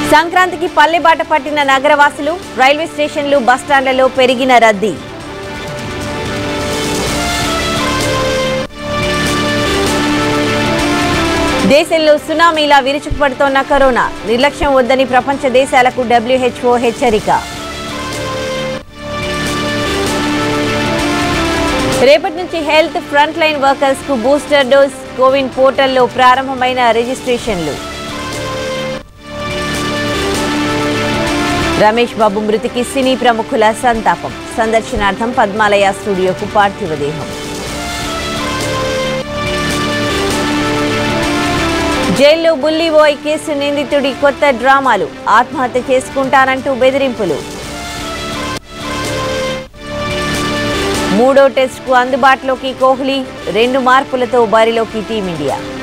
సంక్రాంతికి పల్లెబాట పట్టిన నగరవాసులు రైల్వే స్టేషన్లు బస్టాండ్లలో పెరిగిన రద్దీ దేశంలో సునామీలా విరుచుకుపడుతోన్న కరోనా నిర్లక్ష్యం వద్దని ప్రపంచ దేశాలకు డబ్ల్యూహెచ్ఓ హెచ్చరిక రేపటి నుంచి హెల్త్ ఫ్రంట్ లైన్ వర్కర్స్ కు బూస్టర్ డోస్ కోవిన్ పోర్టల్లో ప్రారంభమైన రిజిస్ట్రేషన్లు రమేష్ బాబు మృతికి సినీ ప్రముఖుల సంతాపం సందర్శనార్థం పద్మాలయ స్టూడియోకు పార్థివ దేహం జైల్లో బుల్లీబోయ్ కేసు నిందితుడి కొత్త డ్రామాలు ఆత్మహత్య చేసుకుంటానంటూ బెదిరింపులు మూడో టెస్ట్కు అందుబాటులోకి కోహ్లీ రెండు మార్పులతో బరిలోకి టీమిండియా